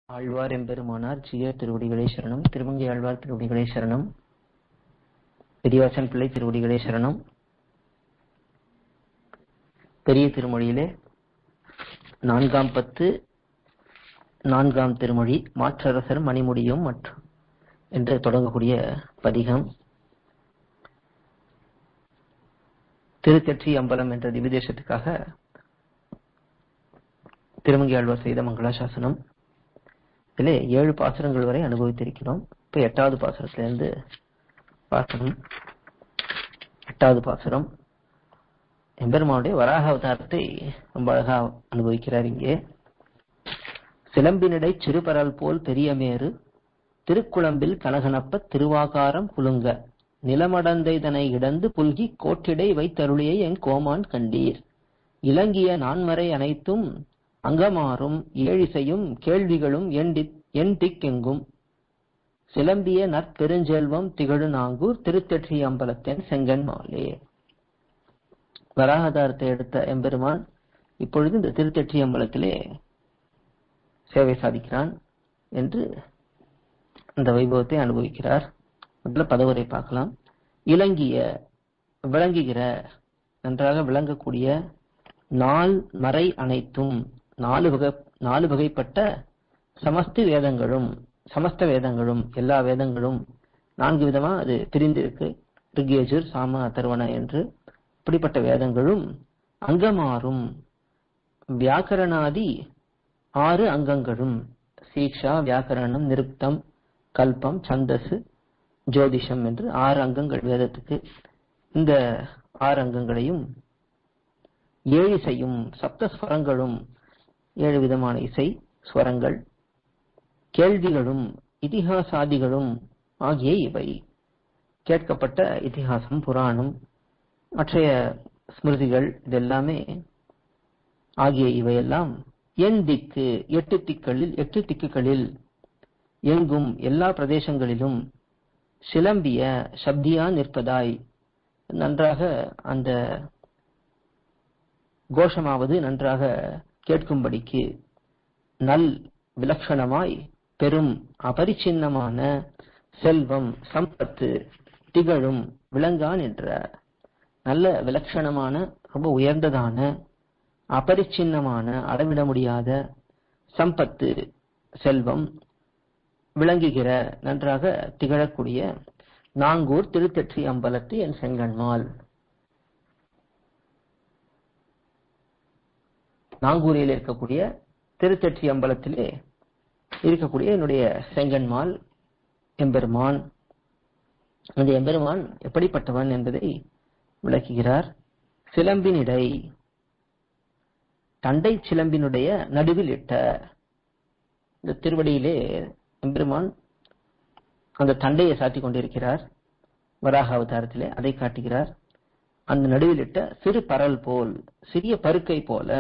ஆழ்வார் எம்பெருமானார் ஜிய திருவடிகளே சரணம் திருமங்கை ஆழ்வார் திருவடிகளே சரணம் பெரியவாசன் பிள்ளை திருவடிகளே சரணம் பெரிய திருமொழியிலே நான்காம் பத்து நான்காம் திருமொழி மாற்றரசர் மணிமுடியும் மற்றும் என்று தொடங்கக்கூடிய பதிகம் திருத்தெற்றி அம்பலம் என்ற திவிதேசத்துக்காக திருமங்கை ஆழ்வார் செய்த மங்களாசாசனம் இதிலே ஏழு பாசுரங்கள் வரை அனுபவித்திருக்கிறோம் இப்ப எட்டாவது பாசுரத்திலிருந்து பார்க்கணும் எட்டாவது பாசுரம் எம்பெருமானுடைய வராக அவதாரத்தை ரொம்ப அழகா அனுபவிக்கிறார் இங்கே சிலம்பினிடை சிறுபரல் போல் பெரிய மேரு திருக்குளம்பில் கனகனப்ப திருவாகாரம் குலுங்க நிலமடந்தைதனை இடந்து புல்கி கோட்டிடை வைத்தருளியை என் கோமான் கண்டீர் இலங்கிய நான்மறை அனைத்தும் அங்கமாறும் ஏழிசையும் கேள்விகளும் என் திக்கெங்கும் சிலம்பிய நற்பெருஞ்செல்வம் திகழு நாங்கூர் திருத்தெற்றி அம்பலத்தின் செங்கன் மாலே வராகதாரத்தை எடுத்த எம்பெருமான் இப்பொழுது இந்த திருத்தெற்றி அம்பலத்திலே சேவை சாதிக்கிறான் என்று அந்த வைபவத்தை அனுபவிக்கிறார் முதல்ல பதவரை பார்க்கலாம் இலங்கிய விளங்குகிற நன்றாக விளங்கக்கூடிய நாள் மறை அனைத்தும் நாலு வகை நாலு வகைப்பட்ட சமஸ்த வேதங்களும் சமஸ்த வேதங்களும் எல்லா வேதங்களும் நான்கு விதமா அது பிரிந்திருக்கு ரிகேஜர் சாம அதர்வன என்று இப்படிப்பட்ட வேதங்களும் அங்கமாறும் வியாக்கரணாதி ஆறு அங்கங்களும் சீக்ஷா வியாக்கரணம் நிருப்தம் கல்பம் சந்தசு ஜோதிஷம் என்று ஆறு அங்கங்கள் வேதத்துக்கு இந்த ஆறு அங்கங்களையும் ஏழு இசையும் சப்தஸ்வரங்களும் ஏழு விதமான இசை ஸ்வரங்கள் கேள்விகளும் இதிகாசாதிகளும் ஆகிய இவை கேட்கப்பட்ட இதிகாசம் புராணம் மற்றைய ஸ்மிருதிகள் இதெல்லாமே ஆகிய இவையெல்லாம் என் திக்கு எட்டு திக்களில் எட்டு திக்குகளில் எங்கும் எல்லா பிரதேசங்களிலும் சிலம்பிய சப்தியா நிற்பதாய் நன்றாக அந்த கோஷமாவது நன்றாக கேட்கும்படிக்கு நல் விலட்சணமாய் பெரும் அபரிச்சின்னமான செல்வம் சம்பத்து திகழும் விளங்கான் என்ற நல்ல விலட்சணமான ரொம்ப உயர்ந்ததான அபரிச்சின்னமான அளவிட முடியாத சம்பத்து செல்வம் விளங்குகிற நன்றாக திகழக்கூடிய நாங்கூர் திருத்தெற்றி அம்பலத்து என் செங்கன்மால் நாங்கூரில் இருக்கக்கூடிய திருத்தெற்றி அம்பலத்திலே இருக்கக்கூடிய என்னுடைய செங்கன்மால் எம்பெருமான் அந்த எம்பெருமான் எப்படிப்பட்டவன் என்பதை விளக்குகிறார் சிலம்பினிடை தண்டை சிலம்பினுடைய நடுவில் இட்ட இந்த திருவடியிலே எம்பெருமான் அந்த தண்டையை சாத்தி கொண்டிருக்கிறார் வராக அவதாரத்திலே அதை காட்டுகிறார் அந்த நடுவில் இட்ட சிறு பரல் போல் சிறிய பருக்கை போல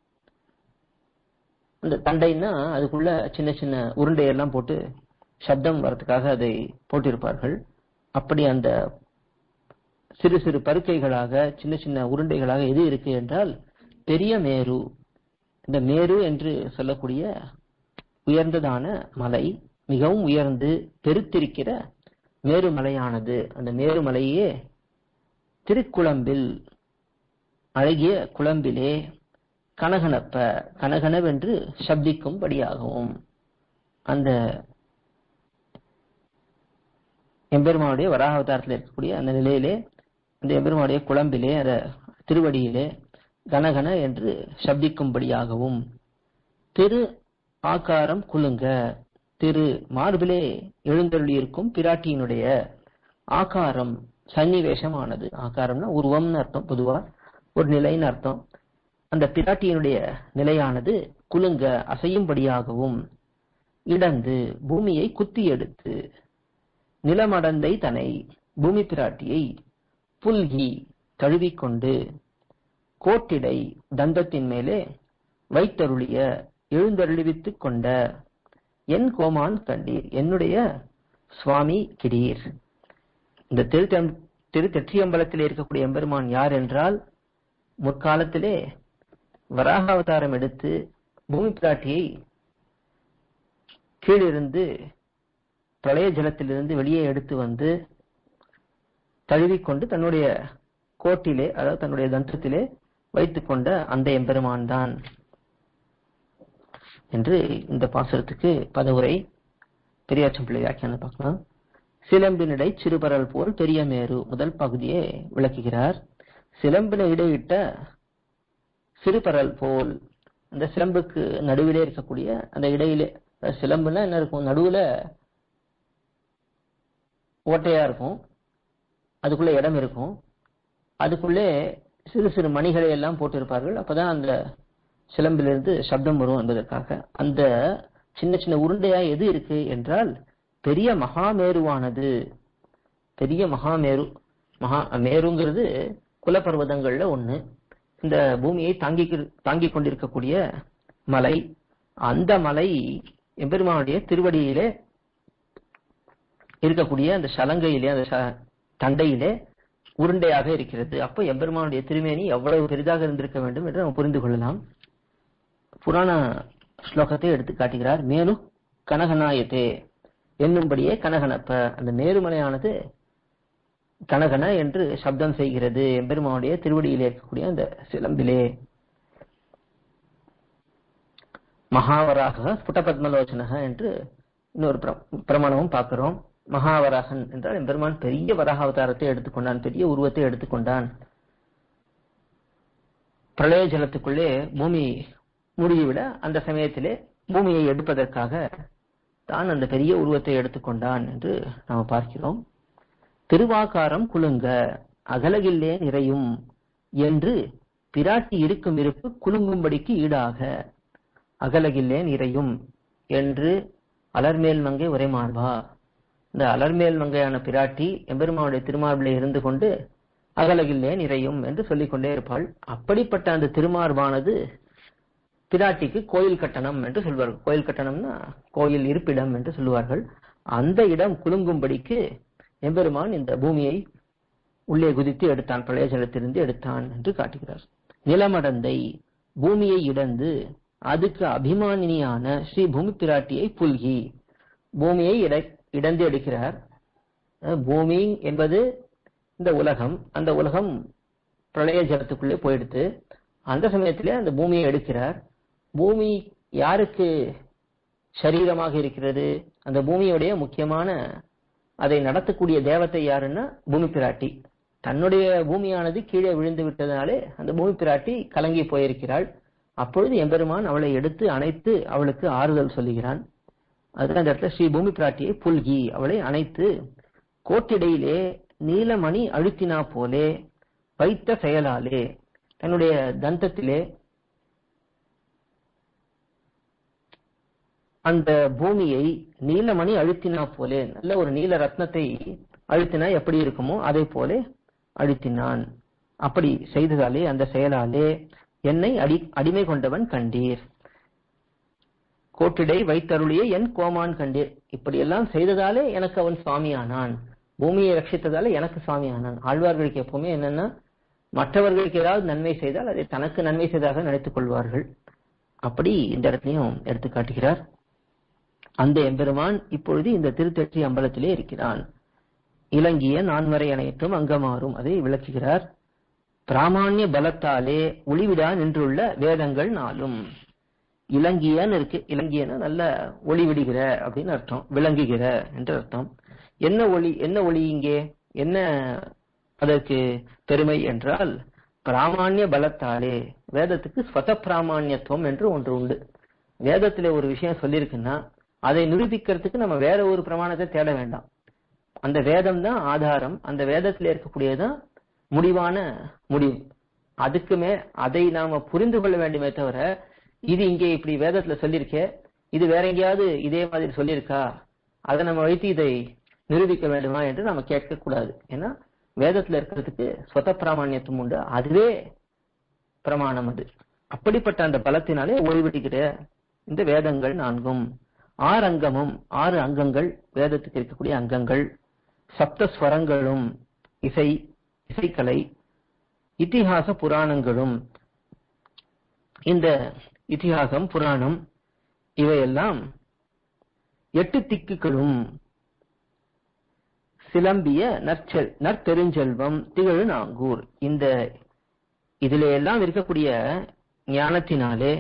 அந்த தண்டைன்னா அதுக்குள்ள சின்ன சின்ன உருண்டையெல்லாம் போட்டு சப்தம் வரதுக்காக அதை போட்டிருப்பார்கள் அப்படி அந்த சிறு சிறு பருக்கைகளாக சின்ன சின்ன உருண்டைகளாக எது இருக்கு என்றால் பெரிய மேரு இந்த மேரு என்று சொல்லக்கூடிய உயர்ந்ததான மலை மிகவும் உயர்ந்து பெருத்திருக்கிற மேருமலையானது அந்த மேருமலையே திருக்குளம்பில் அழகிய குளம்பிலே கனகனப்ப கனகனவென்று சப்திக்கும்படியாகவும் அந்த எம்பெருமானுடைய வராக அவதாரத்தில் இருக்கக்கூடிய அந்த நிலையிலே அந்த எம்பெருமானுடைய குளம்பிலே அந்த திருவடியிலே கனகன என்று சப்திக்கும்படியாகவும் திரு ஆக்காரம் குலுங்க திரு மார்பிலே எழுந்தருளியிருக்கும் பிராட்டியினுடைய ஆகாரம் சன்னிவேசமானது ஆகாரம்னா உருவம்னு அர்த்தம் பொதுவா ஒரு நிலைன்னு அர்த்தம் அந்த பிராட்டியினுடைய நிலையானது குலுங்க அசையும்படியாகவும் இடந்து பூமியை குத்தி எடுத்து நிலமடந்தை தனை பூமி பிராட்டியை புல்கி தழுவிக்கொண்டு கோட்டிடை தந்தத்தின் மேலே வைத்தருளிய எழுந்தருளிவித்துக் கொண்ட என் கோமான் கண்டீர் என்னுடைய சுவாமி கிடீர் இந்த திரு திருத்தெற்றியம்பலத்தில் இருக்கக்கூடிய எம்பெருமான் யார் என்றால் முற்காலத்திலே வராக அவதாரம் எடுத்து பூமி பிராட்டியை கீழிருந்து பிரளய ஜலத்திலிருந்து வெளியே எடுத்து வந்து தழுவிக்கொண்டு தன்னுடைய கோட்டிலே அதாவது தன்னுடைய தந்தத்திலே வைத்துக் கொண்ட அந்த எம்பெருமான் தான் என்று இந்த பாசுரத்துக்கு பதவுரை பெரியாச்சம் பிள்ளை வியாக்கியானம் பார்க்கலாம் சிலம்பினிடை சிறுபரல் போல் பெரிய மேரு முதல் பகுதியை விளக்குகிறார் சிலம்பின இடையிட்ட சிறுபரல் போல் அந்த சிலம்புக்கு நடுவிலே இருக்கக்கூடிய அந்த இடையிலே அதாவது சிலம்புனா என்ன இருக்கும் நடுவுல ஓட்டையா இருக்கும் அதுக்குள்ள இடம் இருக்கும் அதுக்குள்ளே சிறு சிறு மணிகளை எல்லாம் போட்டிருப்பார்கள் அப்பதான் அந்த சிலம்பிலிருந்து சப்தம் வரும் என்பதற்காக அந்த சின்ன சின்ன உருண்டையா எது இருக்கு என்றால் பெரிய மகாமேருவானது பெரிய மகாமேரு மகா மேருங்கிறது குலப்பர்வதங்கள்ல ஒண்ணு இந்த பூமியை தாங்கி தாங்கிக் கொண்டிருக்கக்கூடிய மலை அந்த மலை எம்பெருமானுடைய திருவடியிலே இருக்கக்கூடிய அந்த சலங்கையிலே அந்த ச- தண்டையிலே உருண்டையாக இருக்கிறது அப்ப எம்பெருமானுடைய திருமேனி எவ்வளவு பெரிதாக இருந்திருக்க வேண்டும் என்று நாம் புரிந்து கொள்ளலாம் புராண ஸ்லோகத்தை எடுத்து காட்டுகிறார் மேலும் கனகநாயத்தே என்னும்படியே கனகனப்ப அந்த மேருமலையானது கனகன என்று சப்தம் செய்கிறது எம்பெருமானுடைய திருவடியிலே இருக்கக்கூடிய அந்த சிலம்பிலே மகாவராக ஸ்புடபத்மலோச்சனக என்று இன்னொரு பிர- பிரமாணமும் பார்க்கிறோம் மகாவராகன் என்றால் எம்பெருமான் பெரிய வராக அவதாரத்தை எடுத்துக்கொண்டான் பெரிய உருவத்தை எடுத்துக்கொண்டான் பிரளய ஜலத்துக்குள்ளே பூமி மூழ்கிவிட அந்த சமயத்திலே பூமியை எடுப்பதற்காக தான் அந்த பெரிய உருவத்தை எடுத்துக்கொண்டான் என்று நாம் பார்க்கிறோம் திருவாக்காரம் குலுங்க அகலகில்லே நிறையும் என்று பிராட்டி இருக்கும் இருப்பு குலுங்கும்படிக்கு ஈடாக அகலகில்லேன் இறையும் என்று அலர்மேல் மங்கை உரைமார்பா இந்த அலர்மேல் மங்கையான பிராட்டி எம்பெருமானுடைய திருமார்பிலே இருந்து கொண்டு அகலகில்லேன் இறையும் என்று சொல்லிக் கொண்டே இருப்பாள் அப்படிப்பட்ட அந்த திருமார்பானது பிராட்டிக்கு கோயில் கட்டணம் என்று சொல்வார்கள் கோயில் கட்டணம்னா கோயில் இருப்பிடம் என்று சொல்லுவார்கள் அந்த இடம் குலுங்கும்படிக்கு எம்பெருமான் இந்த பூமியை உள்ளே குதித்து எடுத்தான் பழைய ஜலத்திலிருந்து எடுத்தான் என்று காட்டுகிறார் நிலமடந்தை பூமியை இடந்து அதுக்கு அபிமானினியான ஸ்ரீ பூமி பிராட்டியை புல்கி பூமியை இட- இடந்து எடுக்கிறார் அஹ் பூமி என்பது இந்த உலகம் அந்த உலகம் பிரளய ஜலத்துக்குள்ளே போயிடுத்து அந்த சமயத்திலே அந்த பூமியை எடுக்கிறார் பூமி யாருக்கு சரீரமாக இருக்கிறது அந்த பூமியுடைய முக்கியமான அதை நடத்தக்கூடிய தேவதை யாருன்னா பூமி பிராட்டி தன்னுடைய பூமியானது கீழே விழுந்து விட்டதனாலே அந்த பூமி பிராட்டி கலங்கி போயிருக்கிறாள் அப்பொழுது எம்பெருமான் அவளை எடுத்து அணைத்து அவளுக்கு ஆறுதல் சொல்லுகிறான் அதுக்கு அந்த இடத்துல ஸ்ரீ பூமி பிராட்டியை புல்கி அவளை அணைத்து கோட்டிடையிலே நீலமணி அழுத்தினா போலே வைத்த செயலாலே தன்னுடைய தந்தத்திலே அந்த பூமியை நீலமணி அழுத்தினா போலே நல்ல ஒரு நீல ரத்னத்தை அழுத்தினா எப்படி இருக்குமோ அதை போலே அழுத்தினான் அப்படி செய்ததாலே அந்த செயலாலே என்னை அடி அடிமை கொண்டவன் கண்டீர் கோட்டிடை வைத்தருளிய என் கோமான் கண்டீர் இப்படியெல்லாம் செய்ததாலே எனக்கு அவன் சுவாமியானான் பூமியை ரட்சித்ததாலே எனக்கு சுவாமியானான் ஆழ்வார்களுக்கு எப்பவுமே என்னன்னா மற்றவர்களுக்கு ஏதாவது நன்மை செய்தால் அதை தனக்கு நன்மை செய்ததாக நினைத்துக் கொள்வார்கள் அப்படி இந்த இடத்தையும் எடுத்து காட்டுகிறார் அந்த எம்பெருமான் இப்பொழுது இந்த திருத்தெற்றி அம்பலத்திலே இருக்கிறான் இலங்கிய நான்மறை அனைத்தும் அங்கமாறும் அதை விளக்குகிறார் பிராமான்ய பலத்தாலே ஒளிவிடா நின்றுள்ள வேதங்கள் நாளும் இலங்கியன்னு இருக்கு இலங்கியன்னா நல்ல ஒளி விடுகிற அப்படின்னு அர்த்தம் விளங்குகிற என்று அர்த்தம் என்ன ஒளி என்ன ஒளி இங்கே என்ன அதற்கு பெருமை என்றால் பிராமான்ய பலத்தாலே வேதத்துக்கு ஸ்வத பிராமான்யத்துவம் என்று ஒன்று உண்டு வேதத்திலே ஒரு விஷயம் சொல்லியிருக்குன்னா அதை நிரூபிக்கிறதுக்கு நம்ம வேற ஒரு பிரமாணத்தை தேட வேண்டாம் அந்த வேதம் தான் ஆதாரம் அந்த வேதத்தில் இருக்கக்கூடியதுதான் முடிவான முடிவு அதுக்குமே அதை நாம புரிந்து கொள்ள வேண்டுமே தவிர இது இங்கே இப்படி வேதத்துல சொல்லியிருக்கே இது வேற எங்கேயாவது இதே மாதிரி சொல்லியிருக்கா அதை நம்ம வைத்து இதை நிரூபிக்க வேண்டுமா என்று நம்ம கேட்க கூடாது ஏன்னா வேதத்துல இருக்கிறதுக்கு சொத பிராமான்யத்துவம் உண்டு அதுவே பிரமாணம் அது அப்படிப்பட்ட அந்த பலத்தினாலே ஒளிவிடுகிற இந்த வேதங்கள் நான்கும் ஆறு அங்கமும் ஆறு அங்கங்கள் வேதத்துக்கு இருக்கக்கூடிய அங்கங்கள் சப்த ஸ்வரங்களும் இசை இசைக்கலை இத்திஹாச புராணங்களும் இந்த இதிகாசம் புராணம் இவையெல்லாம் எட்டு திக்குகளும் சிலம்பிய நற்செல் நற்பெருஞ்செல்வம் திகழு நாங்கூர் இந்த இதிலே எல்லாம் இருக்கக்கூடிய ஞானத்தினாலே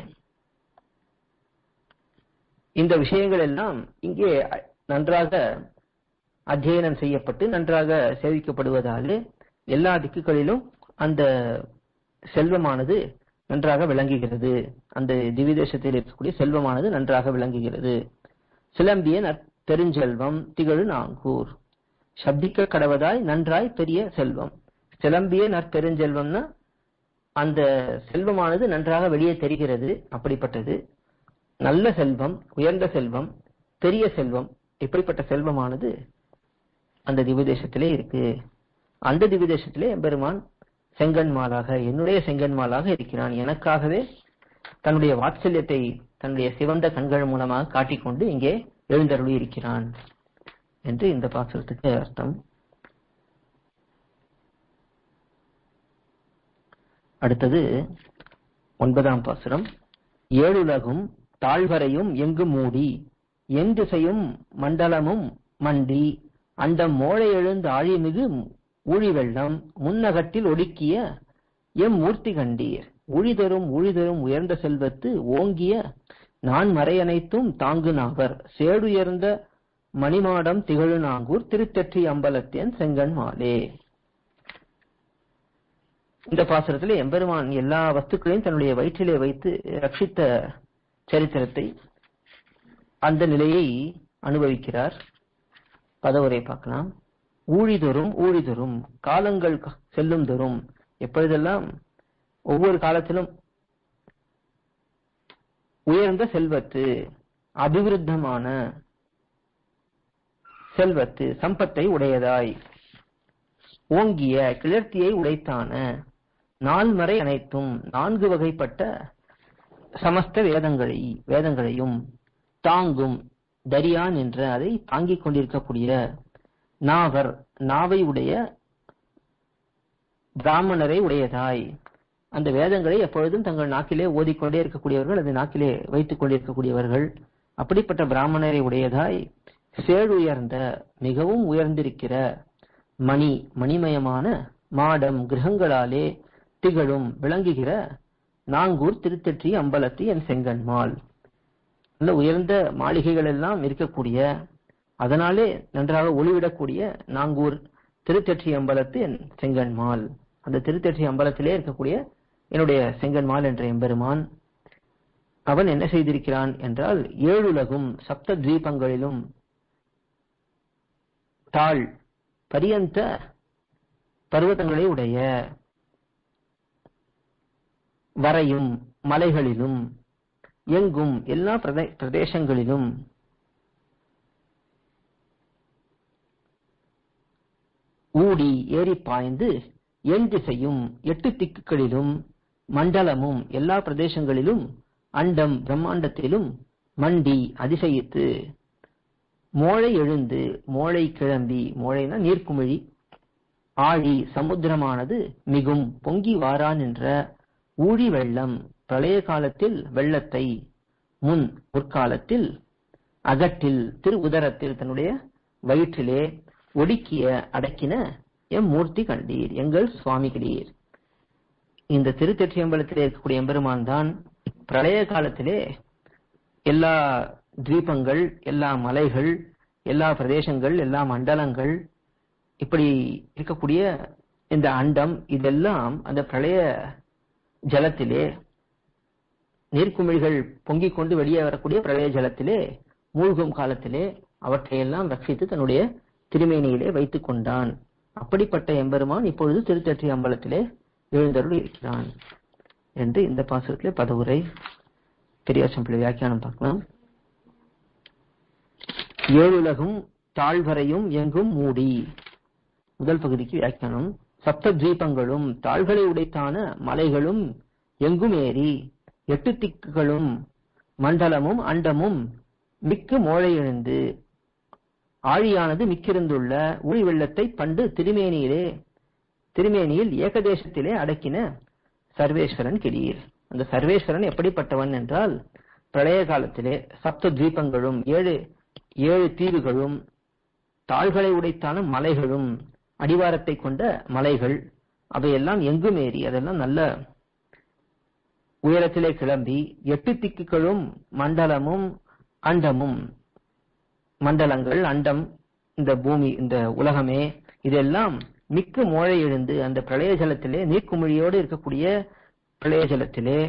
இந்த விஷயங்கள் எல்லாம் இங்கே நன்றாக அத்தியனம் செய்யப்பட்டு நன்றாக சேவிக்கப்படுவதாலே எல்லா திக்குகளிலும் அந்த செல்வமானது நன்றாக விளங்குகிறது அந்த திவிதேசத்தில் இருக்கக்கூடிய செல்வமானது நன்றாக விளங்குகிறது சிலம்பிய நற்பெருஞ்செல்வம் திகழு நாங்கூர் சப்திக்க கடவதாய் நன்றாய் பெரிய செல்வம் சிலம்பிய நற்பெருஞ்செல்வம்னா அந்த செல்வமானது நன்றாக வெளியே தெரிகிறது அப்படிப்பட்டது நல்ல செல்வம் உயர்ந்த செல்வம் பெரிய செல்வம் இப்படிப்பட்ட செல்வமானது அந்த திவ்யதேசத்திலே இருக்கு அந்த திவ்யதேசத்திலே எம்பெருமான் செங்கன்மாலாக என்னுடைய செங்கன்மாலாக இருக்கிறான் எனக்காகவே தன்னுடைய வாத்சல்யத்தை தன்னுடைய சிவந்த கண்கள் மூலமாக காட்டிக்கொண்டு இங்கே எழுந்தருளி இருக்கிறான் என்று இந்த பாசுரத்துக்கு அர்த்தம் அடுத்தது ஒன்பதாம் பாசுரம் ஏழுலகும் தாழ்வரையும் எங்கு மூடி என் திசையும் மண்டலமும் மண்டி அண்டம் மோழை எழுந்து ஆழிமிகு ஊழி வெள்ளம் முன்னகத்தில் ஒடுக்கிய எம் மூர்த்தி கண்டீர் ஊழிதரும் ஊழிதரும் உயர்ந்த செல்வத்து ஓங்கிய நான் மறையனைத்தும் தாங்கு நாவர் சேடுயர்ந்த மணிமாடம் திகழு நாங்கூர் திருத்தெற்றி அம்பலத்தேன் செங்கன் மாலே இந்த பாசுரத்திலே எம்பெருமான் எல்லா வஸ்துக்களையும் தன்னுடைய வயிற்றிலே வைத்து ரட்சித்த சரித்திரத்தை அந்த நிலையை அனுபவிக்கிறார் பதவுரை பார்க்கலாம் ஊழிதொரும் ஊழிதொரும் காலங்கள் செல்லும் தரும் எப்பொழுதெல்லாம் ஒவ்வொரு காலத்திலும் உயர்ந்த செல்வத்து அபிவிருத்தமான செல்வத்து சம்பத்தை உடையதாய் ஓங்கிய கிளர்த்தியை உடைத்தான நால்மறை அனைத்தும் நான்கு வகைப்பட்ட சமஸ்த வேதங்களை வேதங்களையும் தாங்கும் தரியான் என்ற அதை தாங்கிக் கொண்டிருக்கக்கூடிய நாவர் நாவை உடைய பிராமணரை உடையதாய் அந்த வேதங்களை எப்பொழுதும் தங்கள் நாக்கிலே ஓதிக்கொண்டே இருக்கக்கூடியவர்கள் அது நாக்கிலே வைத்துக் கொண்டிருக்கக்கூடியவர்கள் அப்படிப்பட்ட பிராமணரை உடையதாய் சேழுயர்ந்த மிகவும் உயர்ந்திருக்கிற மணி மணிமயமான மாடம் கிரகங்களாலே திகழும் விளங்குகிற நாங்கூர் திருத்தெற்றி அம்பலத்தி என் செங்கன்மாள் நல்ல உயர்ந்த மாளிகைகள் எல்லாம் இருக்கக்கூடிய அதனாலே நன்றாக ஒளிவிடக்கூடிய நாங்கூர் திருத்தெற்றி அம்பலத்து என் செங்கன்மாள் அந்த திருத்தெற்றி அம்பலத்திலே இருக்கக்கூடிய என்னுடைய செங்கன்மாள் என்ற எம்பெருமான் அவன் என்ன செய்திருக்கிறான் என்றால் ஏழுலகும் சப்த தீபங்களிலும் தாழ் பரியந்த பர்வதங்களை உடைய வரையும் மலைகளிலும் எங்கும் எல்லா பிரதே- பிரதேசங்களிலும் ஊடி ஏறி பாய்ந்து எண் திசையும் எட்டு திக்குகளிலும் மண்டலமும் எல்லா பிரதேசங்களிலும் அண்டம் பிரம்மாண்டத்திலும் மண்டி அதிசயித்து மோளை எழுந்து மோளை கிளம்பி மோளைனா நீர்க்குமிழி ஆழி சமுத்திரமானது மிகும் பொங்கி வாரான் என்ற ஊழி வெள்ளம் பிரளய காலத்தில் வெள்ளத்தை முன் முற்காலத்தில் அகட்டில் திரு உதரத்தில் தன்னுடைய வயிற்றிலே ஒடுக்கிய அடக்கின எம் மூர்த்தி கண்டீர் எங்கள் சுவாமிகளீர் இந்த திருத்தெற்றியம்பலத்திலே இருக்கக்கூடிய எம்பெருமான் தான் பிரளய காலத்திலே எல்லா தீபங்கள் எல்லா மலைகள் எல்லா பிரதேசங்கள் எல்லா மண்டலங்கள் இப்படி இருக்கக்கூடிய இந்த அண்டம் இதெல்லாம் அந்த பிரளய ஜலத்திலே நீர்க்குமிழ்கள் பொங்கிக் கொண்டு வெளியே வரக்கூடிய பிரளய ஜலத்திலே மூழ்கும் காலத்திலே அவற்றையெல்லாம் ரட்சித்து தன்னுடைய திருமேனியிலே வைத்துக் கொண்டான் அப்படிப்பட்ட எம்பெருமான் இப்பொழுது திருத்தற்றி அம்பலத்திலே எழுந்தருள் இருக்கிறான் என்று இந்த பாசுரத்திலே பதவுரை பெரியாச்சம்பிள்ளை வியாக்கியானம் பார்க்கலாம் ஏழுலகும் தாழ்வரையும் எங்கும் மூடி முதல் பகுதிக்கு வியாக்கியானம் சப்த தீபங்களும் தாள்களை உடைத்தான மலைகளும் எங்கும் ஏறி எட்டு திக்குகளும் மண்டலமும் அண்டமும் மிக்கு மோழை எழுந்து ஆழியானது மிக்கிருந்துள்ள ஊழி வெள்ளத்தை பண்டு திருமேனியிலே திருமேனியில் ஏகதேசத்திலே அடக்கின சர்வேஸ்வரன் கிடீர் அந்த சர்வேஸ்வரன் எப்படிப்பட்டவன் என்றால் பிரளய காலத்திலே சப்த தீபங்களும் ஏழு ஏழு தீவுகளும் தாள்களை உடைத்தான மலைகளும் அடிவாரத்தை கொண்ட மலைகள் அவையெல்லாம் எங்கும் ஏறி அதெல்லாம் நல்ல உயரத்திலே கிளம்பி எட்டு திக்குகளும் மண்டலமும் அண்டமும் மண்டலங்கள் அண்டம் இந்த பூமி இந்த உலகமே இதெல்லாம் மிக்க மோழை எழுந்து அந்த பிரளய ஜலத்திலே நீர்க்குமிழியோடு இருக்கக்கூடிய பிரளய ஜலத்திலே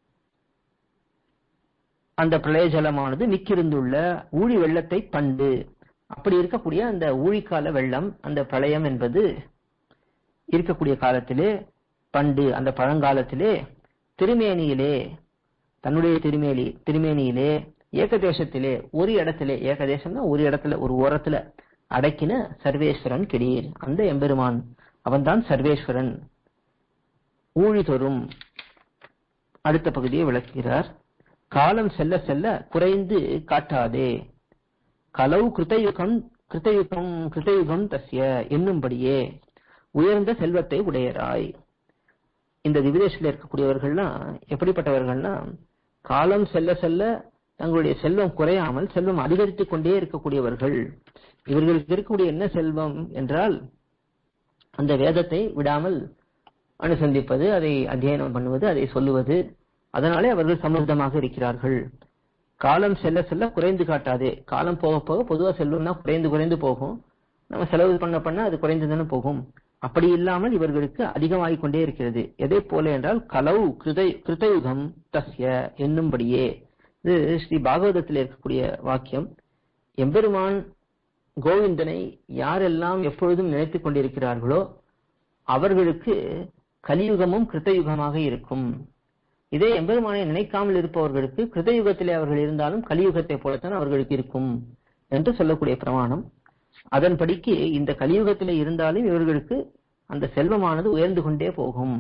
அந்த பிரளய ஜலமானது மிக்கிருந்துள்ள ஊழி வெள்ளத்தை பண்டு அப்படி இருக்கக்கூடிய அந்த ஊழிக்கால வெள்ளம் அந்த பிரளயம் என்பது இருக்கக்கூடிய காலத்திலே பண்டு அந்த பழங்காலத்திலே திருமேனியிலே தன்னுடைய திருமேனி திருமேனியிலே ஏகதேசத்திலே ஒரு இடத்திலே ஏகதேசம்னா ஒரு இடத்துல ஒரு ஓரத்துல அடக்கின சர்வேஸ்வரன் கிடீர் அந்த எம்பெருமான் அவன்தான் சர்வேஸ்வரன் ஊழி தோறும் அடுத்த பகுதியை விளக்குகிறார் காலம் செல்ல செல்ல குறைந்து காட்டாதே கலவு கிருத்தயுகம் கிருத்தயுகம் கிருத்தயுகம் தஸ்ய என்னும்படியே உயர்ந்த செல்வத்தை உடையராய் இந்த திவிதேசத்தில் இருக்கக்கூடியவர்கள்லாம் எப்படிப்பட்டவர்கள்னா காலம் செல்ல செல்ல தங்களுடைய செல்வம் குறையாமல் செல்வம் அதிகரித்துக் கொண்டே இருக்கக்கூடியவர்கள் இவர்களுக்கு இருக்கக்கூடிய என்ன செல்வம் என்றால் அந்த வேதத்தை விடாமல் அனுசந்திப்பது அதை அத்தியனம் பண்ணுவது அதை சொல்லுவது அதனாலே அவர்கள் சமர்த்தமாக இருக்கிறார்கள் காலம் செல்ல செல்ல குறைந்து காட்டாதே காலம் போக போக பொதுவா செல்வம்னா குறைந்து குறைந்து போகும் நம்ம செலவு பண்ண பண்ண அது குறைந்து தானே போகும் அப்படி இல்லாமல் இவர்களுக்கு அதிகமாகிக் கொண்டே இருக்கிறது எதை போல என்றால் கலவு கிருதை கிருதயுகம் தஸ்ய என்னும்படியே இது ஸ்ரீ பாகவதத்தில் இருக்கக்கூடிய வாக்கியம் எம்பெருமான் கோவிந்தனை யாரெல்லாம் எப்பொழுதும் நினைத்துக் கொண்டிருக்கிறார்களோ அவர்களுக்கு கலியுகமும் கிருத்தயுகமாக இருக்கும் இதே எம்பெருமானை நினைக்காமல் இருப்பவர்களுக்கு கிருதயுகத்திலே அவர்கள் இருந்தாலும் கலியுகத்தை போலத்தான் அவர்களுக்கு இருக்கும் என்று சொல்லக்கூடிய பிரமாணம் அதன்படிக்கு இந்த கலியுகத்திலே இருந்தாலும் இவர்களுக்கு அந்த செல்வமானது உயர்ந்து கொண்டே போகும்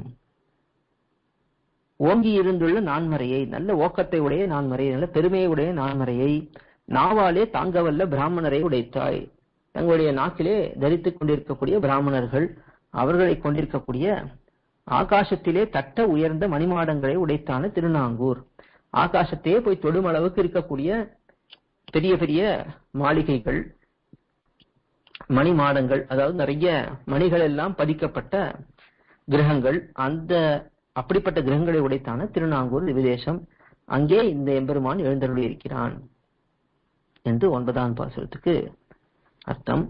ஓங்கி இருந்துள்ள நான்மறையை நல்ல ஓக்கத்தை உடைய நான்மறையை நல்ல பெருமையை உடைய நான்மறையை நாவாலே தாங்கவல்ல பிராமணரை உடைத்தாய் தங்களுடைய நாக்கிலே தரித்துக் கொண்டிருக்கக்கூடிய பிராமணர்கள் அவர்களை கொண்டிருக்கக்கூடிய ஆகாசத்திலே தட்ட உயர்ந்த மணிமாடங்களை உடைத்தான திருநாங்கூர் ஆகாசத்தையே போய் தொடும் அளவுக்கு இருக்கக்கூடிய பெரிய பெரிய மாளிகைகள் மணி மாடங்கள் அதாவது நிறைய மணிகள் எல்லாம் பதிக்கப்பட்ட கிரகங்கள் அந்த அப்படிப்பட்ட கிரகங்களை உடைத்தான திருநாங்கூர் விதேசம் அங்கே இந்த எம்பெருமான் எழுந்தருளி இருக்கிறான் என்று ஒன்பதாம் பாசுரத்துக்கு அர்த்தம்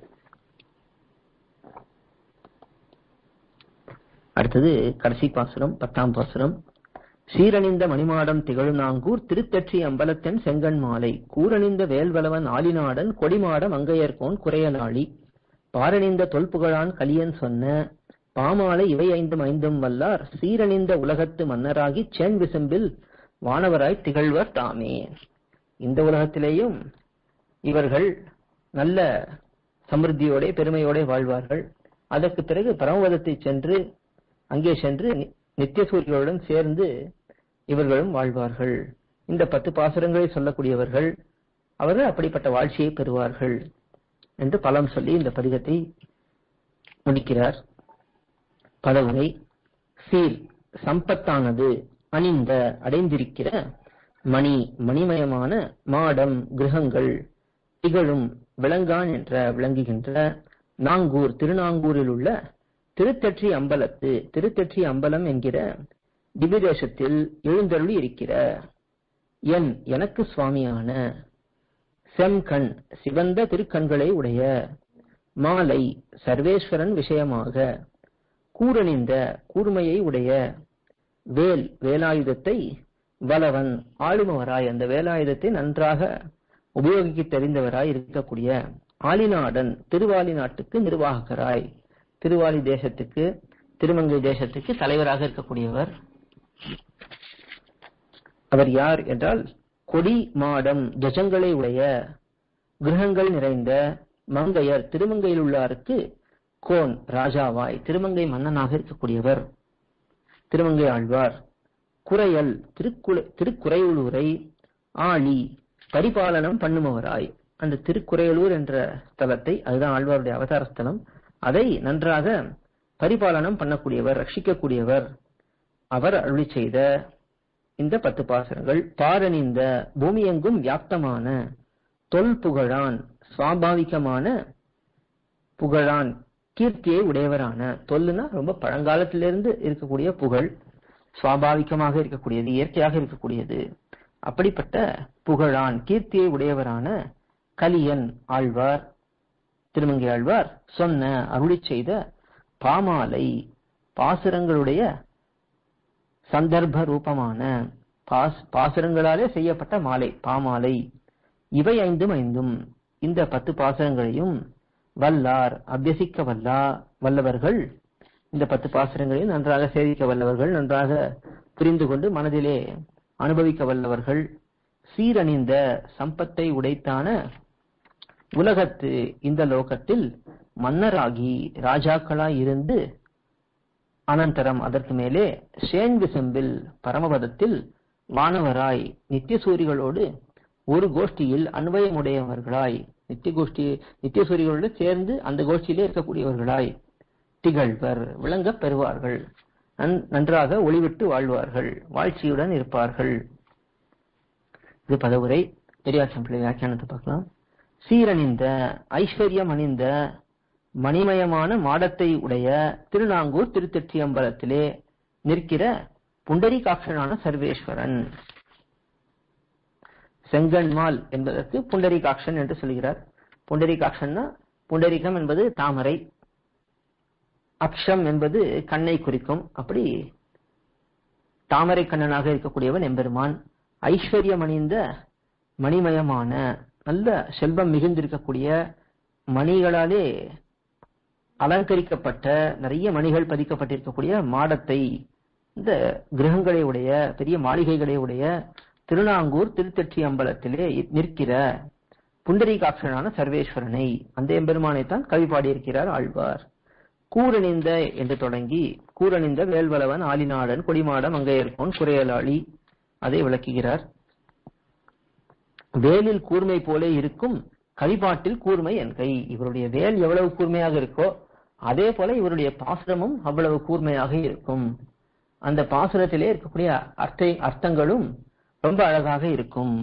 அடுத்தது கடைசி பாசுரம் பத்தாம் பாசுரம் சீரணிந்த மணிமாடம் திகழுநாங்கூர் திருத்தற்றி அம்பலத்தன் செங்கன் மாலை கூரணிந்த வேல்வலவன் ஆலிநாடன் கொடிமாட மங்கையர்கோன் குறையலாளி பாரணிந்த தொல்புகழான் கலியன் சொன்ன பாமாலை இவை ஐந்தும் ஐந்தும் வல்லார் சீரணிந்த உலகத்து மன்னராகி சென் விசும்பில் வானவராய் திகழ்வர் தாமே இந்த உலகத்திலேயும் இவர்கள் நல்ல சமிருத்தியோட பெருமையோட வாழ்வார்கள் அதற்கு பிறகு பரமபதத்தை சென்று அங்கே சென்று நித்திய சூரியர்களுடன் சேர்ந்து இவர்களும் வாழ்வார்கள் இந்த பத்து பாசுரங்களை சொல்லக்கூடியவர்கள் அவர்கள் அப்படிப்பட்ட வாழ்ச்சியை பெறுவார்கள் என்று பலம் சொல்லி இந்த பதிகத்தை முடிக்கிறார் பதவுரை சீல் சம்பத்தானது அணிந்த அடைந்திருக்கிற மணி மணிமயமான மாடம் கிரகங்கள் திகழும் விளங்கான் என்ற விளங்குகின்ற நாங்கூர் திருநாங்கூரில் உள்ள திருத்தற்றி அம்பலத்து திருத்தற்றி அம்பலம் என்கிற திவ்யதேசத்தில் எழுந்தருளி இருக்கிற என் எனக்கு சுவாமியான செம்கண் சிவந்த திருக்கண்களை உடைய மாலை சர்வேஸ்வரன் விஷயமாக கூரணிந்த கூர்மையை உடைய வேல் வேலாயுதத்தை வலவன் ஆளுமவராய் அந்த வேலாயுதத்தை நன்றாக உபயோகிக்க தெரிந்தவராய் இருக்கக்கூடிய ஆலிநாடன் திருவாலி நாட்டுக்கு நிர்வாகராய் திருவாலி தேசத்துக்கு திருமங்கை தேசத்துக்கு தலைவராக இருக்கக்கூடியவர் அவர் யார் என்றால் கொடி மாடம் துவஜங்களை உடைய கிரகங்கள் நிறைந்த மங்கையர் திருமங்கையில் உள்ளாருக்கு கோன் ராஜாவாய் திருமங்கை மன்னனாக இருக்கக்கூடியவர் திருமங்கை ஆழ்வார் குறையல் திருக்குள திருக்குறையுளூரை ஆளி பரிபாலனம் பண்ணுபவராய் அந்த திருக்குறையலூர் என்ற ஸ்தலத்தை அதுதான் ஆழ்வாருடைய அவதார ஸ்தலம் அதை நன்றாக பரிபாலனம் பண்ணக்கூடியவர் ரட்சிக்கக்கூடியவர் அவர் அருளி செய்த இந்த பத்து பாசனங்கள் பாரணிந்த பூமியெங்கும் வியாப்தமான தொல் புகழான் சுவாபாவிகமான புகழான் கீர்த்தியை உடையவரான தொல்லுனா ரொம்ப பழங்காலத்திலிருந்து இருக்கக்கூடிய புகழ் சுவாபாவிகமாக இருக்கக்கூடியது இயற்கையாக இருக்கக்கூடியது அப்படிப்பட்ட புகழான் கீர்த்தியை உடையவரான கலியன் ஆழ்வார் திருமங்கை ஆழ்வார் சொன்ன அருளி செய்த பாமாலை பாசுரங்களுடைய சந்தர்ப்ப ரூபமான பாஸ் பாசுரங்களாலே செய்யப்பட்ட மாலை பாமாலை இவை ஐந்தும் ஐந்தும் இந்த பத்து பாசுரங்களையும் வல்லார் அபியசிக்க வல்லா வல்லவர்கள் இந்த பத்து பாசுரங்களையும் நன்றாக சேவிக்க வல்லவர்கள் நன்றாக புரிந்து கொண்டு மனதிலே அனுபவிக்க வல்லவர்கள் சீரணிந்த சம்பத்தை உடைத்தான உலகத்து இந்த லோகத்தில் மன்னராகி ராஜாக்களாய் இருந்து அனந்தரம் அதற்கு மேலே ஷேன் விசம்பில் பரமபதத்தில் வானவராய் நித்திய சூரிகளோடு ஒரு கோஷ்டியில் அன்வயமுடையவர்களாய் நித்திய கோஷ்டி நித்திய சூரிகளோடு சேர்ந்து அந்த கோஷ்டியிலே இருக்கக்கூடியவர்களாய் திகழ்வர் விளங்கப் பெறுவார்கள் நன்- நன்றாக ஒளிவிட்டு வாழ்வார்கள் வாழ்ச்சியுடன் இருப்பார்கள் இது பதவுரை பெரியார் பிள்ளை வியாக்கியானத்தை பார்க்கலாம் சீரணிந்த ஐஸ்வர்யம் அணிந்த மணிமயமான மாடத்தை உடைய திருநாங்கூர் திருத்தெற்றியம்பலத்திலே நிற்கிற புண்டரீகாட்சனான சர்வேஸ்வரன் செங்கன்மால் என்பதற்கு புண்டரீகாட்சன் என்று சொல்கிறார் புண்டரீகாட்சன்னா புண்டரீகம் என்பது தாமரை அக்ஷம் என்பது கண்ணை குறிக்கும் அப்படி தாமரை கண்ணனாக இருக்கக்கூடியவன் எம்பெருமான் ஐஸ்வர்யம் அணிந்த மணிமயமான நல்ல செல்வம் மிகுந்திருக்கக்கூடிய மணிகளாலே அலங்கரிக்கப்பட்ட நிறைய மணிகள் பதிக்கப்பட்டிருக்கக்கூடிய மாடத்தை இந்த கிரகங்களை உடைய பெரிய மாளிகைகளை உடைய திருநாங்கூர் திருத்தெற்றி அம்பலத்திலே நிற்கிற புண்டரீகாட்சனான சர்வேஸ்வரனை அந்த எம்பெருமானைத்தான் கவி பாடியிருக்கிறார் ஆழ்வார் கூரணிந்த என்று தொடங்கி கூரணிந்த வேல்வலவன் ஆலிநாடன் கொடிமாட மங்கையர்கோன் குறையலாளி அதை விளக்குகிறார் வேலில் கூர்மை போலே இருக்கும் கவிபாட்டில் கூர்மை என் கை இவருடைய வேல் எவ்வளவு கூர்மையாக இருக்கோ அதே போல இவருடைய பாசுரமும் அவ்வளவு கூர்மையாக இருக்கும் அந்த பாசுரத்திலே இருக்கக்கூடிய அர்த்த அர்த்தங்களும் ரொம்ப அழகாக இருக்கும்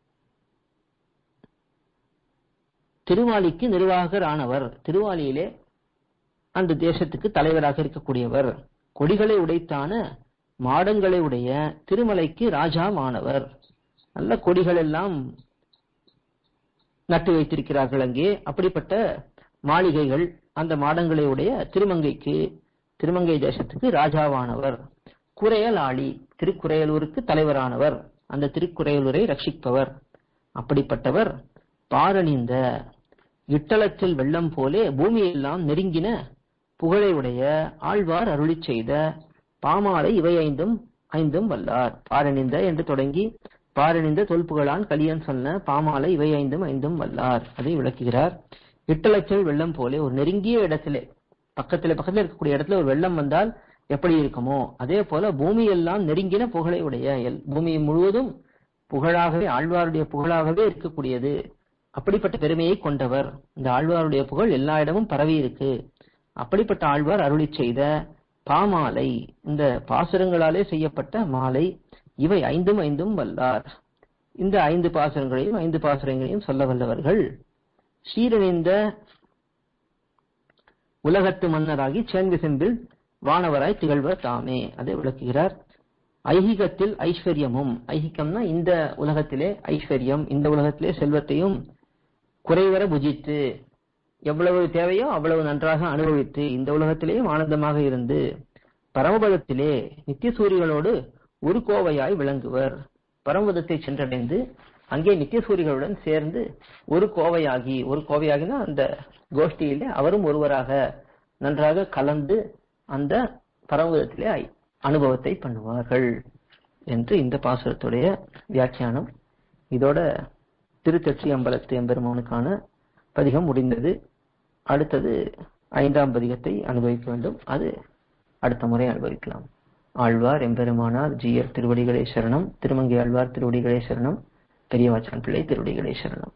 திருவாலிக்கு நிர்வாகர் ஆனவர் திருவாலியிலே அந்த தேசத்துக்கு தலைவராக இருக்கக்கூடியவர் கொடிகளை உடைத்தான மாடங்களை உடைய திருமலைக்கு ராஜாவானவர் நல்ல கொடிகள் எல்லாம் நட்டு வைத்திருக்கிறார்கள் அங்கே அப்படிப்பட்ட மாளிகைகள் அந்த மாடங்களை உடைய திருமங்கைக்கு திருமங்கை தேசத்துக்கு ராஜாவானவர் குறையலாளி திருக்குறையலூருக்கு தலைவரானவர் அந்த திருக்குறையலூரை ரட்சிப்பவர் அப்படிப்பட்டவர் பாரணிந்த இட்டளத்தில் வெள்ளம் போலே பூமியெல்லாம் நெருங்கின புகழை உடைய ஆழ்வார் அருளிச் செய்த பாமாலை இவை ஐந்தும் ஐந்தும் வல்லார் பாரணிந்த என்று தொடங்கி பாரணிந்த தொல்புகழான் கலியன் சொன்ன பாமாலை இவை ஐந்தும் ஐந்தும் வல்லார் அதை விளக்குகிறார் இட்டளச்சல் வெள்ளம் போலே ஒரு நெருங்கிய இடத்திலே பக்கத்துல பக்கத்துல இருக்கக்கூடிய இடத்துல ஒரு வெள்ளம் வந்தால் எப்படி இருக்குமோ அதே போல பூமியெல்லாம் நெருங்கின புகழை உடைய எல்- பூமி முழுவதும் புகழாகவே ஆழ்வாருடைய புகழாகவே இருக்கக்கூடியது அப்படிப்பட்ட பெருமையை கொண்டவர் இந்த ஆழ்வாருடைய புகழ் எல்லா இடமும் பரவி இருக்கு அப்படிப்பட்ட ஆழ்வார் அருளிச் செய்த பாமாலை இந்த பாசுரங்களாலே செய்யப்பட்ட மாலை இவை ஐந்தும் ஐந்தும் வல்லார் இந்த ஐந்து பாசுரங்களையும் ஐந்து பாசுரங்களையும் சொல்ல வல்லவர்கள் சீரணிந்த உலகத்து மன்னராகி சேன்விசெம்பில் வானவராய் திகழ்வர் தாமே அதை விளக்குகிறார் ஐகிகத்தில் ஐஸ்வர்யமும் ஐகிகம்னா இந்த உலகத்திலே ஐஸ்வர்யம் இந்த உலகத்திலே செல்வத்தையும் குறைவர புஜித்து எவ்வளவு தேவையோ அவ்வளவு நன்றாக அனுபவித்து இந்த உலகத்திலேயும் ஆனந்தமாக இருந்து பரமபதத்திலே நித்திய சூரிகளோடு ஒரு கோவையாய் விளங்குவர் பரமபதத்தை சென்றடைந்து அங்கே நித்திய சூரிகளுடன் சேர்ந்து ஒரு கோவையாகி ஒரு கோவையாகினா அந்த கோஷ்டியிலே அவரும் ஒருவராக நன்றாக கலந்து அந்த பரமபதத்திலே ஐ- அனுபவத்தை பண்ணுவார்கள் என்று இந்த பாசுரத்துடைய வியாக்கியானம் இதோட திருத்தெற்றி அம்பலத்து எம்பெருமானுக்கான பதிகம் முடிந்தது அடுத்தது ஐந்தாம் பதிகத்தை அனுபவிக்க வேண்டும் அது அடுத்த முறை அனுபவிக்கலாம் ஆழ்வார் எம்பெருமானார் ஜீயர் திருவடிகளே சரணம் திருமங்கை ஆழ்வார் திருவடிகளே சரணம் பெரியவாச்சான் பிள்ளை திருவடிகளே சரணம்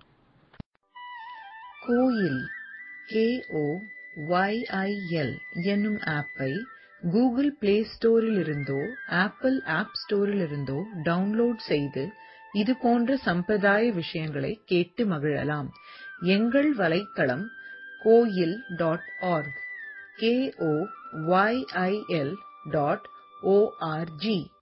கோயில் கேஓ ஒய்ஐஎல் என்னும் ஆப்பை கூகுள் பிளே ஸ்டோரிலிருந்தோ ஆப்பிள் ஆப் ஸ்டோரிலிருந்தோ டவுன்லோட் செய்து இது போன்ற சம்பிரதாய விஷயங்களை கேட்டு மகிழலாம் எங்கள் வலைத்தளம் Koyil dot org K O Y I L dot O R G